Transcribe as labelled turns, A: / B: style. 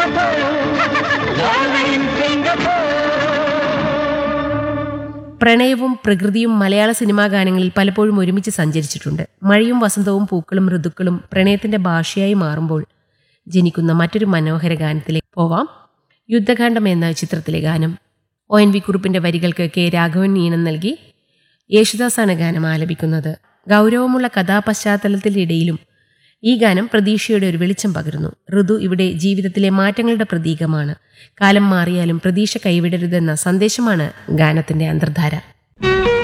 A: പ്രണയവും പ്രകൃതിയും മലയാള സിനിമാ ഗാനങ്ങളിൽ പലപ്പോഴും ഒരുമിച്ച് സഞ്ചരിച്ചിട്ടുണ്ട് മഴയും വസന്തവും പൂക്കളും ഋതുക്കളും പ്രണയത്തിന്റെ ഭാഷയായി മാറുമ്പോൾ ജനിക്കുന്ന മറ്റൊരു മനോഹര ഗാനത്തിലേക്ക് പോവാം യുദ്ധകാന്ഡം എന്ന ചിത്രത്തിലെ ഗാനം ഒ എൻ വി കുറുപ്പിന്റെ വരികൾക്ക് കെ രാഘവൻ ഈണം നൽകി യേശുദാസാണ് ഗാനം ആലപിക്കുന്നത് ഗൗരവമുള്ള കഥാപശ്ചാത്തലത്തിനിടയിലും ഈ ഗാനം പ്രതീക്ഷയുടെ ഒരു വെളിച്ചം പകരുന്നു ഋതു ഇവിടെ ജീവിതത്തിലെ മാറ്റങ്ങളുടെ പ്രതീകമാണ് കാലം മാറിയാലും പ്രതീക്ഷ കൈവിടരുതെന്ന സന്ദേശമാണ് ഗാനത്തിന്റെ അന്തർധാര